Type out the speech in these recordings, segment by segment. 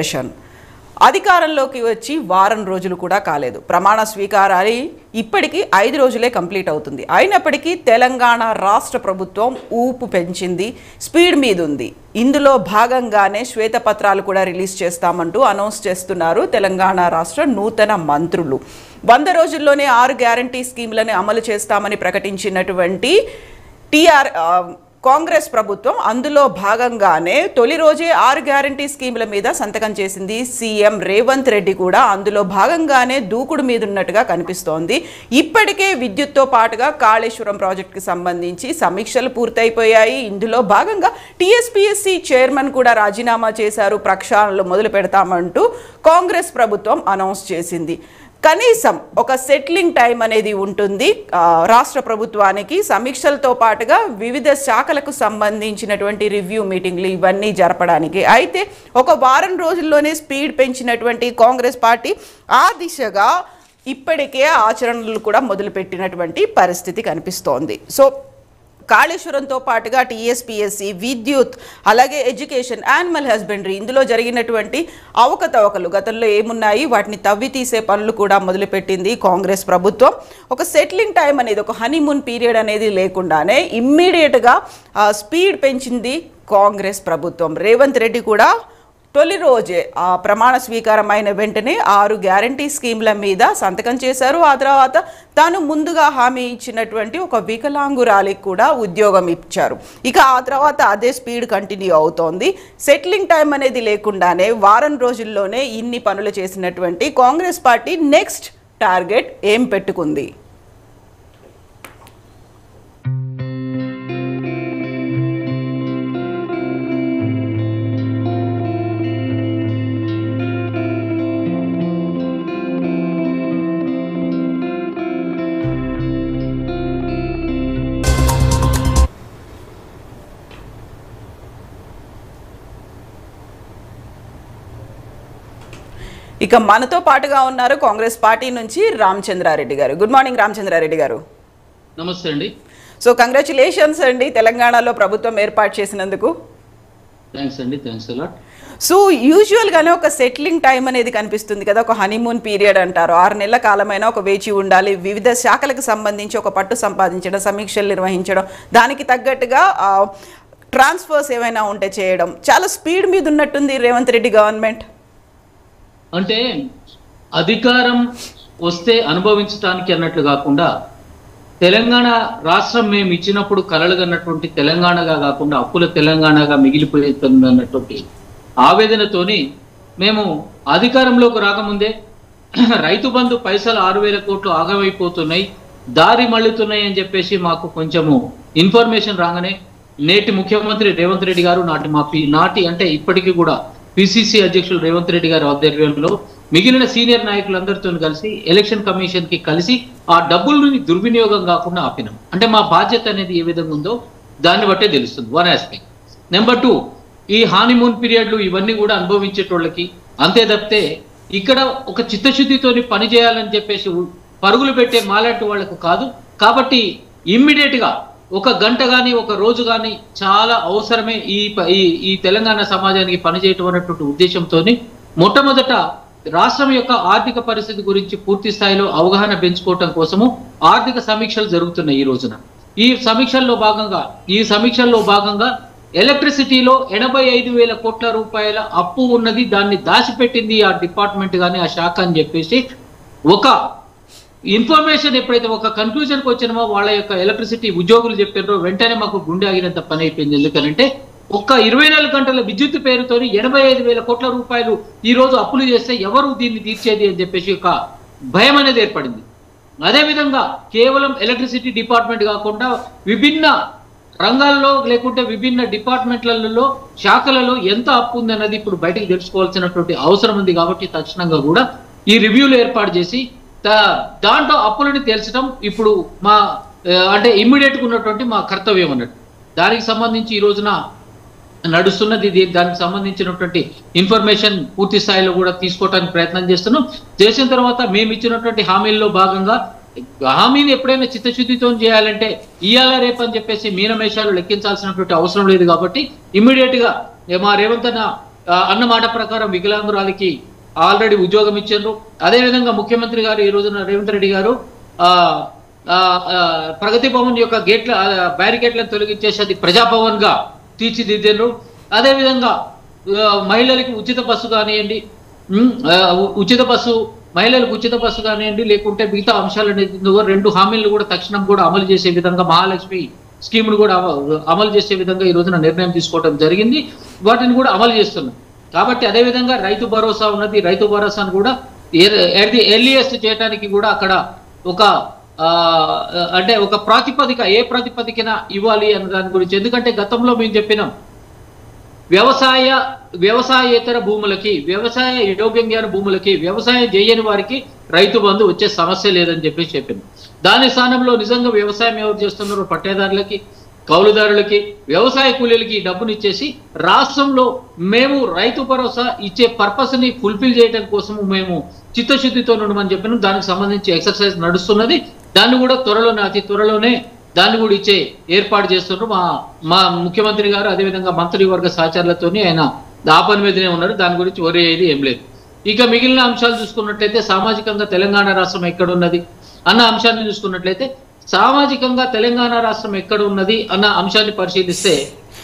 session అధికారంలోకి వచ్చి వారం రోజులు కూడా కాలేదు ప్రమాణ స్వీకారాలి ఇప్పటికీ ఐదు రోజులే కంప్లీట్ అవుతుంది అయినప్పటికీ తెలంగాణ రాష్ట్ర ప్రభుత్వం ఊపు పెంచింది స్పీడ్ మీద ఉంది ఇందులో భాగంగానే శ్వేతపత్రాలు కూడా రిలీజ్ చేస్తామంటూ అనౌన్స్ చేస్తున్నారు తెలంగాణ రాష్ట్ర నూతన మంత్రులు వంద రోజుల్లోనే ఆరు గ్యారంటీ స్కీమ్లను అమలు చేస్తామని ప్రకటించినటువంటి టీఆర్ ఆ, కాంగ్రెస్ ప్రభుత్వం అందులో భాగంగానే తొలి రోజే ఆరు గ్యారంటీ స్కీముల మీద సంతకం చేసింది సీఎం రేవంత్ రెడ్డి కూడా అందులో భాగంగానే దూకుడు మీద ఉన్నట్టుగా కనిపిస్తోంది ఇప్పటికే విద్యుత్తో పాటుగా కాళేశ్వరం ప్రాజెక్టుకి సంబంధించి సమీక్షలు పూర్తయిపోయాయి ఇందులో భాగంగా టీఎస్పీఎస్సీ చైర్మన్ కూడా రాజీనామా చేశారు ప్రక్షాళనలు మొదలు పెడతామంటూ కాంగ్రెస్ ప్రభుత్వం అనౌన్స్ చేసింది కనీసం ఒక సెటిలింగ్ టైం అనేది ఉంటుంది ఆ, రాష్ట్ర ప్రభుత్వానికి సమీక్షలతో పాటుగా వివిధ శాఖలకు సంబంధించినటువంటి రివ్యూ మీటింగ్లు ఇవన్నీ జరపడానికి అయితే ఒక వారం రోజుల్లోనే స్పీడ్ పెంచినటువంటి కాంగ్రెస్ పార్టీ ఆ దిశగా ఇప్పటికే ఆచరణలు కూడా మొదలుపెట్టినటువంటి పరిస్థితి కనిపిస్తోంది సో కాళేశ్వరంతో పాటుగా టీఎస్పీఎస్సి విద్యుత్ అలాగే ఎడ్యుకేషన్ యానిమల్ హస్బెండరీ ఇందులో జరిగినటువంటి అవకతవకలు గతంలో ఏమున్నాయి వాటిని తవ్వి తీసే పనులు కూడా మొదలుపెట్టింది కాంగ్రెస్ ప్రభుత్వం ఒక సెటిలింగ్ టైం అనేది ఒక హనీమూన్ పీరియడ్ అనేది లేకుండానే ఇమ్మీడియట్గా స్పీడ్ పెంచింది కాంగ్రెస్ ప్రభుత్వం రేవంత్ రెడ్డి కూడా తొలి రోజే ఆ ప్రమాణ స్వీకారం అయిన వెంటనే ఆరు గ్యారంటీ స్కీమ్ల మీద సంతకం చేశారు ఆ తర్వాత తాను ముందుగా హామీ ఇచ్చినటువంటి ఒక వికలాంగురాలికి కూడా ఉద్యోగం ఇచ్చారు ఇక ఆ తర్వాత అదే స్పీడ్ కంటిన్యూ అవుతోంది సెటిలింగ్ టైం అనేది లేకుండానే వారం రోజుల్లోనే ఇన్ని పనులు చేసినటువంటి కాంగ్రెస్ పార్టీ నెక్స్ట్ టార్గెట్ ఏం పెట్టుకుంది ఇక మనతో పాటుగా ఉన్నారు కాంగ్రెస్ పార్టీ నుంచి రామచంద్రారెడ్డి గారు గుడ్ మార్నింగ్ రామచంద్రారెడ్డి గారు నమస్తే అండి సో కంగ్రాచులేషన్స్ అండి తెలంగాణలో ప్రభుత్వం ఏర్పాటు చేసినందుకు థ్యాంక్స్ అండి థ్యాంక్స్ అలాట్ సో యూజువల్గానే ఒక సెటిలింగ్ టైం అనేది కనిపిస్తుంది కదా ఒక హనీమూన్ పీరియడ్ అంటారు ఆరు నెలల కాలమైనా ఒక వేచి ఉండాలి వివిధ శాఖలకు సంబంధించి ఒక పట్టు సంపాదించడం సమీక్షలు నిర్వహించడం దానికి తగ్గట్టుగా ట్రాన్స్ఫర్స్ ఏమైనా ఉంటే చేయడం చాలా స్పీడ్ మీద ఉన్నట్టుంది రేవంత్ రెడ్డి గవర్నమెంట్ అంటే అధికారం వస్తే అనుభవించడానికి అన్నట్లు కాకుండా తెలంగాణ రాష్ట్రం మేము ఇచ్చినప్పుడు కలలుగన్నటువంటి తెలంగాణగా కాకుండా అప్పుల తెలంగాణగా మిగిలిపోతుంది అన్నటువంటి ఆవేదనతోని మేము అధికారంలోకి రాకముందే రైతు బంధు పైసలు ఆరు వేల కోట్లు ఆగమైపోతున్నాయి దారి మళ్ళుతున్నాయి అని చెప్పేసి మాకు కొంచెము ఇన్ఫర్మేషన్ రాగానే నేటి ముఖ్యమంత్రి రేవంత్ రెడ్డి గారు నాటి మా పి నాటి అంటే ఇప్పటికీ కూడా పిసిసి అధ్యక్షులు రేవంత్ రెడ్డి గారి ఆధ్వర్యంలో మిగిలిన సీనియర్ నాయకులందరితో కలిసి ఎలక్షన్ కమిషన్ కి కలిసి ఆ డబ్బుల్ని దుర్వినియోగం కాకుండా ఆపినాం అంటే మా బాధ్యత అనేది ఏ విధంగా ఉందో దాన్ని బట్టే తెలుస్తుంది వన్ ఆస్పెక్ట్ నెంబర్ టూ ఈ హానిమూన్ పీరియడ్లు ఇవన్నీ కూడా అనుభవించేటోళ్ళకి అంతే తప్పితే ఇక్కడ ఒక చిత్తశుద్ధితోని పని చేయాలని చెప్పేసి పరుగులు పెట్టే మాలాంటి వాళ్ళకు కాదు కాబట్టి ఇమ్మీడియట్ గా ఒక గంట కానీ ఒక రోజు కానీ చాలా అవసరమే ఈ ప- ఈ ఈ తెలంగాణ సమాజానికి పనిచేయటం అనేటువంటి ఉద్దేశంతోని మొట్టమొదట రాష్ట్రం యొక్క ఆర్థిక పరిస్థితి గురించి పూర్తి స్థాయిలో అవగాహన పెంచుకోవటం కోసము ఆర్థిక సమీక్షలు జరుగుతున్నాయి ఈ రోజున ఈ సమీక్షల్లో భాగంగా ఈ సమీక్షల్లో భాగంగా ఎలక్ట్రిసిటీలో ఎనభై ఐదు వేల కోట్ల రూపాయల అప్పు ఉన్నది దాన్ని దాచిపెట్టింది ఆ డిపార్ట్మెంట్ కానీ ఆ శాఖ అని చెప్పేసి ఒక ఇన్ఫర్మేషన్ ఎప్పుడైతే ఒక కన్క్లూజన్కి వచ్చినామో వాళ్ళ యొక్క ఎలక్ట్రిసిటీ ఉద్యోగులు చెప్పారో వెంటనే మాకు గుండె ఆగినంత పని అయిపోయింది ఎందుకనంటే ఒక్క ఇరవై నాలుగు గంటల విద్యుత్ పేరుతోని ఎనభై ఐదు వేల కోట్ల రూపాయలు ఈ రోజు అప్పులు చేస్తే ఎవరు దీన్ని తీర్చేది అని చెప్పేసి ఒక భయం అనేది ఏర్పడింది అదేవిధంగా కేవలం ఎలక్ట్రిసిటీ డిపార్ట్మెంట్ కాకుండా విభిన్న రంగాల్లో లేకుంటే విభిన్న డిపార్ట్మెంట్లలో శాఖలలో ఎంత అప్పు ఉంది అన్నది ఇప్పుడు బయటకు తెలుసుకోవాల్సినటువంటి అవసరం ఉంది కాబట్టి తక్షణంగా కూడా ఈ రివ్యూలు ఏర్పాటు చేసి దా- దాంట్లో అప్పులని తేల్చడం ఇప్పుడు మా ఆ, అంటే ఇమ్మీడియట్ గా ఉన్నటువంటి మా కర్తవ్యం అన్నట్టు దానికి సంబంధించి ఈ రోజున నడుస్తున్నది ఇది దానికి సంబంధించినటువంటి ఇన్ఫర్మేషన్ పూర్తి స్థాయిలో కూడా తీసుకోవడానికి ప్రయత్నం చేస్తున్నాం చేసిన తర్వాత మేము ఇచ్చినటువంటి హామీల్లో భాగంగా హామీని ఎప్పుడైనా చిత్తశుద్ధితో చేయాలంటే ఇయాల రేపు అని చెప్పేసి మీనమేషాలు లెక్కించాల్సినటువంటి అవసరం లేదు కాబట్టి ఇమ్మీడియట్ గా ఏ మా రేవంత్ అన్న ఆ, అన్న మాట ప్రకారం వికలాంగురాలికి ఆల్రెడీ ఉద్యోగం ఇచ్చారు అదేవిధంగా ముఖ్యమంత్రి గారు ఈ రోజున రేవంత్ రెడ్డి గారు ఆ ఆ, ఆ, ప్రగతి భవన్ యొక్క గేట్ల బ్యారికేడ్లను తొలగించేసి అది ప్రజాభవన్ గా తీర్చిదిద్దారు అదేవిధంగా ఆ, మహిళలకి ఉచిత బస్సు కానివ్వండి ఉమ్, ఆ, ఉ- ఉచిత బస్సు మహిళలకు ఉచిత బస్సు కానివ్వండి లేకుంటే మిగతా అంశాలు అనేది ఉందో రెండు హామీలను కూడా తక్షణం కూడా అమలు చేసే విధంగా మహాలక్ష్మి స్కీమ్ను కూడా అమ- అమలు చేసే విధంగా ఈ రోజున నిర్ణయం తీసుకోవడం జరిగింది వాటిని కూడా అమలు చేస్తున్నాం కాబట్టి అదే విధంగా రైతు భరోసా ఉన్నది రైతు భరోసాను కూడా ఎట్ ది ఎర్లియస్ట్ చేయడానికి కూడా అక్కడ ఒక ఆ, అంటే ఒక ప్రాతిపదిక ఏ ప్రాతిపదికన ఇవ్వాలి అన్న దాని గురించి ఎందుకంటే గతంలో మేము చెప్పినాం వ్యవసాయ వ్యవసాయేతర భూములకి వ్యవసాయ యోగ్యంగాన భూములకి వ్యవసాయం చేయని వారికి రైతు బంధు వచ్చే సమస్య లేదని చెప్పి చెప్పింది దాని స్థానంలో నిజంగా వ్యవసాయం ఎవరు చేస్తున్నారో పట్టేదారులకి కౌలుదారులకి వ్యవసాయ కూలీలకి ఈ డబ్బుని ఇచ్చేసి రాష్ట్రంలో మేము రైతు భరోసా ఇచ్చే పర్పస్ ని ఫుల్ఫిల్ చేయడం కోసం మేము చిత్తశుద్ధితో ఉండమని చెప్పిన దానికి సంబంధించి ఎక్సర్సైజ్ నడుస్తున్నది దాన్ని కూడా త్వరలోనే అతి త్వరలోనే దాన్ని కూడా ఇచ్చే ఏర్పాటు చేస్తున్నారు మా మా ముఖ్యమంత్రి గారు అదేవిధంగా మంత్రివర్గ సహచరులతోని ఆయన ఆ పని మీదనే ఉన్నారు దాని గురించి వరి అయ్యేది ఏం లేదు ఇక మిగిలిన అంశాలు చూసుకున్నట్లయితే సామాజికంగా తెలంగాణ రాష్ట్రం ఎక్కడ ఉన్నది అన్న అంశాన్ని చూసుకున్నట్లయితే సామాజికంగా తెలంగాణ రాష్ట్రం ఎక్కడ ఉన్నది అన్న అంశాన్ని పరిశీలిస్తే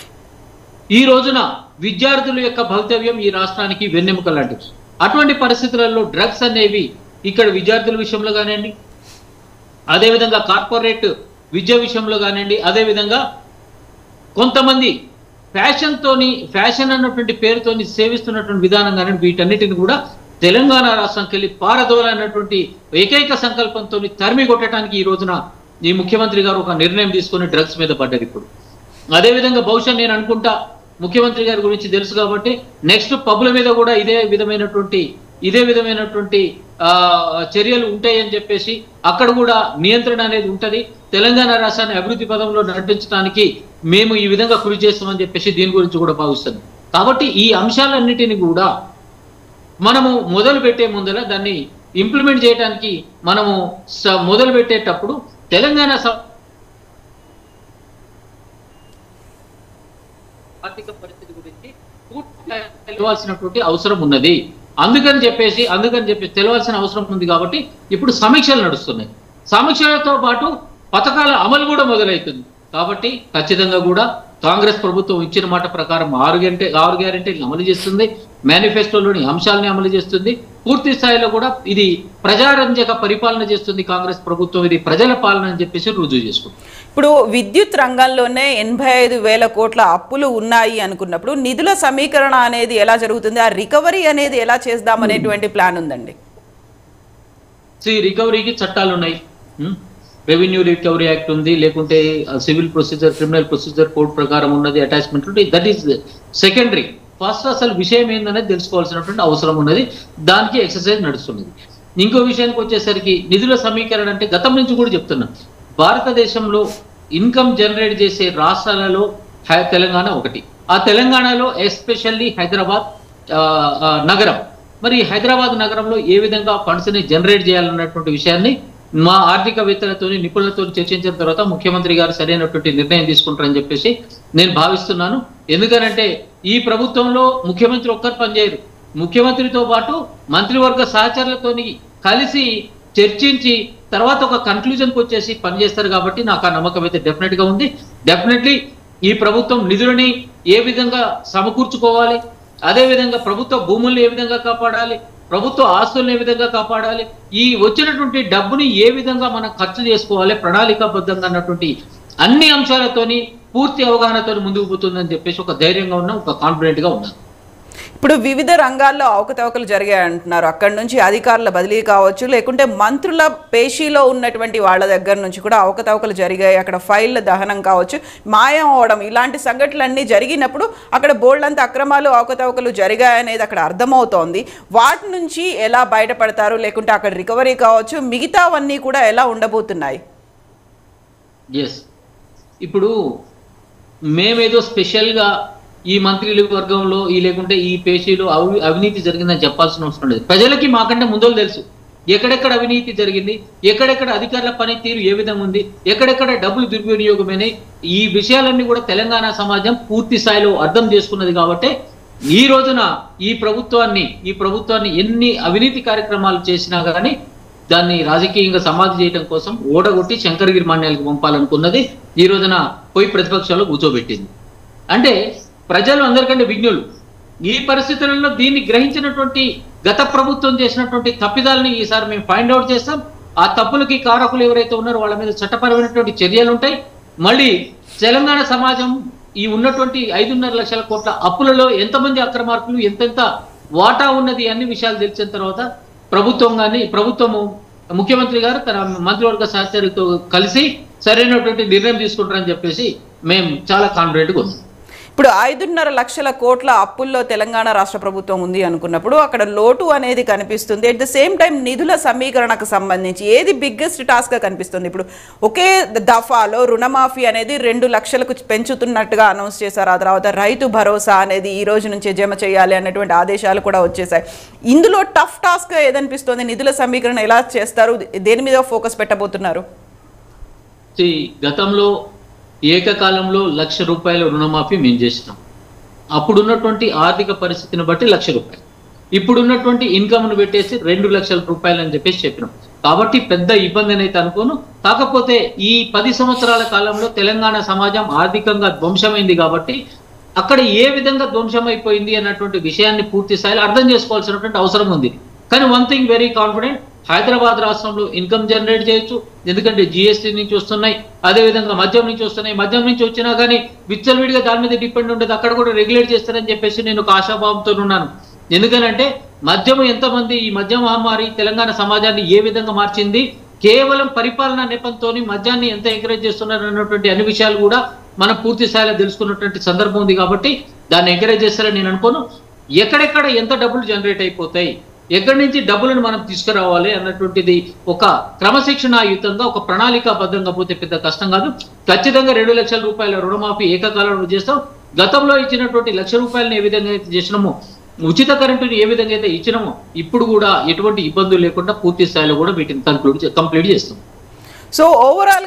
ఈ రోజున విద్యార్థుల యొక్క భవితవ్యం ఈ రాష్ట్రానికి వెన్నెముక లాంటిది అటువంటి పరిస్థితులలో డ్రగ్స్ అనేవి ఇక్కడ విద్యార్థుల విషయంలో కానివ్వండి అదేవిధంగా కార్పొరేట్ విద్య విషయంలో కానివ్వండి అదేవిధంగా కొంతమంది ఫ్యాషన్ తోని ఫ్యాషన్ అన్నటువంటి పేరుతోని సేవిస్తున్నటువంటి విధానం కానీ వీటన్నిటిని కూడా తెలంగాణ రాష్ట్రంకి వెళ్ళి పారదోలన్నటువంటి ఏకైక సంకల్పంతో తరిమి కొట్టడానికి ఈ రోజున ఈ ముఖ్యమంత్రి గారు ఒక నిర్ణయం తీసుకొని డ్రగ్స్ మీద పడ్డారు ఇప్పుడు అదేవిధంగా బహుశా నేను అనుకుంటా ముఖ్యమంత్రి గారి గురించి తెలుసు కాబట్టి నెక్స్ట్ పబ్బుల మీద కూడా ఇదే విధమైనటువంటి ఇదే విధమైనటువంటి ఆ చర్యలు ఉంటాయని చెప్పేసి అక్కడ కూడా నియంత్రణ అనేది ఉంటది తెలంగాణ రాష్ట్రాన్ని అభివృద్ధి పదంలో నడిపించడానికి మేము ఈ విధంగా కృషి చేస్తామని చెప్పేసి దీని గురించి కూడా భావిస్తున్నాం కాబట్టి ఈ అంశాలన్నిటిని కూడా మనము మొదలు పెట్టే ముందర దాన్ని ఇంప్లిమెంట్ చేయడానికి మనము స- మొదలు పెట్టేటప్పుడు తెలంగాణ స- ఆర్థిక పరిస్థితి గురించి పూర్తిగా తెలియాల్సినటువంటి అవసరం ఉన్నది అందుకని చెప్పేసి అందుకని చెప్పి తెలియాల్సిన అవసరం ఉంది కాబట్టి ఇప్పుడు సమీక్షలు నడుస్తున్నాయి సమీక్షలతో పాటు పథకాల అమలు కూడా మొదలవుతుంది కాబట్టి ఖచ్చితంగా కూడా కాంగ్రెస్ ప్రభుత్వం ఇచ్చిన మాట ప్రకారం ఆరు గంటే ఆరు గ్యారెంటీలను అమలు చేస్తుంది మేనిఫెస్టోలోని అంశాలని అమలు చేస్తుంది పూర్తి స్థాయిలో కూడా ఇది ప్రజారంజక పరిపాలన చేస్తుంది కాంగ్రెస్ ప్రభుత్వం ఇది ప్రజల పాలన అని చెప్పేసి రుజువు చేసుకుంటుంది ఇప్పుడు విద్యుత్ రంగంలోనే ఎనభై ఐదు వేల కోట్ల అప్పులు ఉన్నాయి అనుకున్నప్పుడు నిధుల సమీకరణ అనేది ఎలా జరుగుతుంది ఆ రికవరీ అనేది ఎలా చేద్దాం అనేటువంటి ప్లాన్ ఉందండి సి రికవరీకి చట్టాలు ఉన్నాయి రెవెన్యూ రికవరీ యాక్ట్ ఉంది లేకుంటే civil procedure criminal procedure code ప్రకారం ఉన్నది అటాచ్మెంట్ ఉంది దట్ ఈస్ సెకండరీ ఫస్ట్ అసలు విషయం ఏందనేది తెలుసుకోవాల్సినటువంటి అవసరం ఉన్నది దానికి ఎక్సర్సైజ్ నడుస్తున్నది ఇంకో విషయానికి వచ్చేసరికి నిధుల సమీకరణ అంటే గతం నుంచి కూడా చెప్తున్నా భారతదేశంలో ఇన్కమ్ జనరేట్ చేసే రాష్ట్రాలలో హై- తెలంగాణ ఒకటి ఆ తెలంగాణలో ఎస్పెషల్లీ హైదరాబాద్ ఆ, ఆ, నగరం మరి హైదరాబాద్ నగరంలో ఏ విధంగా ఫండ్స్ ని జనరేట్ చేయాలన్నటువంటి విషయాన్ని మా ఆర్థికవేత్తలతో నిపుణులతో చర్చించిన తర్వాత ముఖ్యమంత్రి గారు సరైనటువంటి నిర్ణయం తీసుకుంటారని చెప్పేసి నేను భావిస్తున్నాను ఎందుకనంటే ఈ ప్రభుత్వంలో ముఖ్యమంత్రి ఒక్కరు పనిచేయరు ముఖ్యమంత్రితో పాటు మంత్రివర్గ సహచరులతోని కలిసి చర్చించి తర్వాత ఒక కన్క్లూజన్కి వచ్చేసి పనిచేస్తారు కాబట్టి నాకు ఆ నమ్మకం అయితే డెఫినెట్ గా ఉంది డెఫినెట్లీ ఈ ప్రభుత్వం నిధులని ఏ విధంగా సమకూర్చుకోవాలి అదే విధంగా ప్రభుత్వ భూముల్ని ఏ విధంగా కాపాడాలి ప్రభుత్వ ఆస్తుల్ని ఏ విధంగా కాపాడాలి ఈ వచ్చినటువంటి డబ్బుని ఏ విధంగా మనం ఖర్చు చేసుకోవాలి ప్రణాళికాబద్ధంగా అన్నటువంటి అన్ని అంశాలతోని పూర్తి అవగాహనతో ముందుకు పోతుందని చెప్పేసి ఒక ధైర్యంగా ఉన్నా ఒక కాన్ఫిడెంట్ గా ఉన్నాను ఇప్పుడు వివిధ రంగాల్లో అవకతవకలు జరిగాయి అంటున్నారు అక్కడి నుంచి అధికారుల బదిలీ కావచ్చు లేకుంటే మంత్రుల పేషీలో ఉన్నటువంటి వాళ్ళ దగ్గర నుంచి కూడా అవకతవకలు జరిగాయి అక్కడ ఫైళ్ళ దహనం కావచ్చు మాయం అవడం ఇలాంటి సంఘటనలన్నీ జరిగినప్పుడు అక్కడ బోల్డంత అక్రమాలు అవకతవకలు జరిగాయనేది అక్కడ అర్థమవుతోంది వాటి నుంచి ఎలా బయటపడతారు లేకుంటే అక్కడ రికవరీ కావచ్చు మిగతావన్నీ కూడా ఎలా ఉండబోతున్నాయి ఎస్ ఇప్పుడు మేమేదో స్పెషల్ గా ఈ మంత్రుల వర్గంలో ఈ లేకుంటే ఈ పేషీలో అవి అవినీతి జరిగిందని చెప్పాల్సిన అవసరం లేదు ప్రజలకి మాకంటే ముందు తెలుసు ఎక్కడెక్కడ అవినీతి జరిగింది ఎక్కడెక్కడ అధికారుల పనితీరు ఏ విధంగా ఉంది ఎక్కడెక్కడ డబ్బులు దుర్వినియోగమైనాయి ఈ విషయాలన్నీ కూడా తెలంగాణ సమాజం పూర్తి స్థాయిలో అర్థం చేసుకున్నది కాబట్టి ఈ రోజున ఈ ప్రభుత్వాన్ని ఈ ప్రభుత్వాన్ని ఎన్ని అవినీతి కార్యక్రమాలు చేసినా కానీ దాన్ని రాజకీయంగా సమాధి చేయడం కోసం ఓడగొట్టి శంకరగిరి మాన్యాలకు పంపాలనుకున్నది ఈ రోజున పోయి ప్రతిపక్షాలు కూర్చోబెట్టింది అంటే ప్రజలు అందరికంటే విజ్ఞులు ఈ పరిస్థితులలో దీన్ని గ్రహించినటువంటి గత ప్రభుత్వం చేసినటువంటి తప్పిదాలని ఈసారి మేము ఫైండ్ అవుట్ చేస్తాం ఆ తప్పులకి కారకులు ఎవరైతే ఉన్నారో వాళ్ళ మీద చట్టపరమైనటువంటి చర్యలు ఉంటాయి మళ్ళీ తెలంగాణ సమాజం ఈ ఉన్నటువంటి ఐదున్నర లక్షల కోట్ల అప్పులలో ఎంతమంది అక్రమార్కులు ఎంతెంత వాటా ఉన్నది అన్ని విషయాలు తెలిసిన తర్వాత ప్రభుత్వం కానీ ప్రభుత్వము ముఖ్యమంత్రి గారు తన మంత్రివర్గ సహచరులతో కలిసి సరైనటువంటి నిర్ణయం తీసుకుంటారని చెప్పేసి మేము చాలా కాన్ఫిడెంట్గా ఉన్నాం ఇప్పుడు ఐదున్నర లక్షల కోట్ల అప్పుల్లో తెలంగాణ రాష్ట్ర ప్రభుత్వం ఉంది అనుకున్నప్పుడు అక్కడ లోటు అనేది కనిపిస్తుంది అట్ ద సేమ్ టైం నిధుల సమీకరణకు సంబంధించి ఏది బిగ్గెస్ట్ టాస్క్గా కనిపిస్తుంది ఇప్పుడు ఒకే దఫాలో రుణమాఫీ అనేది రెండు లక్షలకు పెంచుతున్నట్టుగా అనౌన్స్ చేశారు ఆ తర్వాత రైతు భరోసా అనేది ఈ రోజు నుంచే జమ చేయాలి అనేటువంటి ఆదేశాలు కూడా వచ్చేసాయి ఇందులో టఫ్ టాస్క్ ఏదనిపిస్తుంది నిధుల సమీకరణ ఎలా చేస్తారు దేని మీద ఫోకస్ పెట్టబోతున్నారు ఈ గతంలో ఏకకాలంలో లక్ష రూపాయల రుణమాఫీ మేము చేసినాం అప్పుడున్నటువంటి ఆర్థిక పరిస్థితిని బట్టి లక్ష రూపాయలు ఇప్పుడున్నటువంటి ఇన్కమ్ను పెట్టేసి రెండు లక్షల రూపాయలు అని చెప్పేసి చెప్పినాం కాబట్టి పెద్ద ఇబ్బంది అయితే అనుకోను కాకపోతే ఈ పది సంవత్సరాల కాలంలో తెలంగాణ సమాజం ఆర్థికంగా ధ్వంసమైంది కాబట్టి అక్కడ ఏ విధంగా ధ్వంసమైపోయింది అన్నటువంటి విషయాన్ని పూర్తి స్థాయిలో అర్థం చేసుకోవాల్సినటువంటి అవసరం ఉంది కానీ one thing very confident Hyderabad రాష్ట్రంలో ఇన్కమ్ జనరేట్ చేయొచ్చు ఎందుకంటే జిఎస్టీ నుంచి వస్తున్నాయి అదే విధంగా మద్యం నుంచి వస్తున్నాయి మద్యం నుంచి వచ్చినా కానీ విచ్చలవిడిగా దాని మీద డిపెండ్ ఉండదు అక్కడ కూడా రెగ్యులేట్ చేస్తారని చెప్పేసి నేను ఒక ఆశాభావంతో ఉన్నాను ఎందుకనంటే మద్యం ఎంతమంది ఈ మద్య మహమ్మారి తెలంగాణ సమాజాన్ని ఏ విధంగా మార్చింది కేవలం పరిపాలన నెపంతో మద్యాన్ని ఎంత ఎంకరేజ్ చేస్తున్నారు అన్నటువంటి అన్ని విషయాలు కూడా మనం పూర్తి స్థాయిలో తెలుసుకున్నటువంటి సందర్భం ఉంది కాబట్టి దాన్ని ఎంకరేజ్ చేస్తారని నేను అనుకోను ఎక్కడెక్కడ ఎంత డబ్బులు జనరేట్ అయిపోతాయి ఎక్కడి నుంచి డబ్బులను మనం తీసుకురావాలి అన్నటువంటిది ఒక క్రమశిక్షణాయుతంగా ఒక ప్రణాళికాబద్ధంగా పోతే పెద్ద కష్టం కాదు ఖచ్చితంగా రెండు లక్షల రూపాయల రుణమాఫీ ఏకకాలంలో చేస్తాం గతంలో ఇచ్చినటువంటి లక్ష రూపాయలను ఏ విధంగా అయితే చేసినామో ఉచిత కరెంటుని ఏ విధంగా అయితే ఇచ్చినామో ఇప్పుడు కూడా ఎటువంటి ఇబ్బందులు లేకుండా పూర్తి స్థాయిలో కూడా వీటిని కంక్లూడ్ కంప్లీట్ చేస్తాం సో ఓవరాల్